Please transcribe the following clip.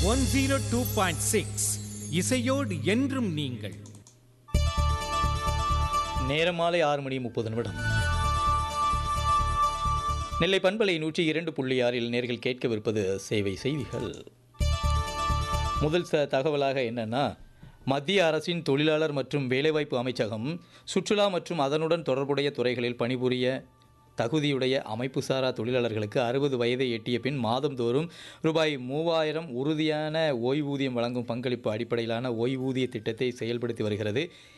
one zero two point six இசையோடு என்றும் நீங்கள் நேரம் மாலை ஆறு மணி முப்பது நிமிடம் நெல்லை பண்பலை நூற்றி இரண்டு புள்ளி ஆறில் நேர்கள் கேட்கவிருப்பது சேவை செய்திகள் முதல் ச தகவலாக என்னன்னா மத்திய அரசின் தொழிலாளர் மற்றும் வேலைவாய்ப்பு அமைச்சகம் சுற்றுலா மற்றும் அதனுடன் தொடர்புடைய துறைகளில் பணிபுரிய தகுதியுடைய அமைப்புசாரா தொழிலாளர்களுக்கு அறுபது வயதை எட்டிய பின் மாதந்தோறும் ரூபாய் மூவாயிரம் உறுதியான ஓய்வூதியம் வழங்கும் பங்களிப்பு அடிப்படையிலான ஓய்வூதிய திட்டத்தை செயல்படுத்தி வருகிறது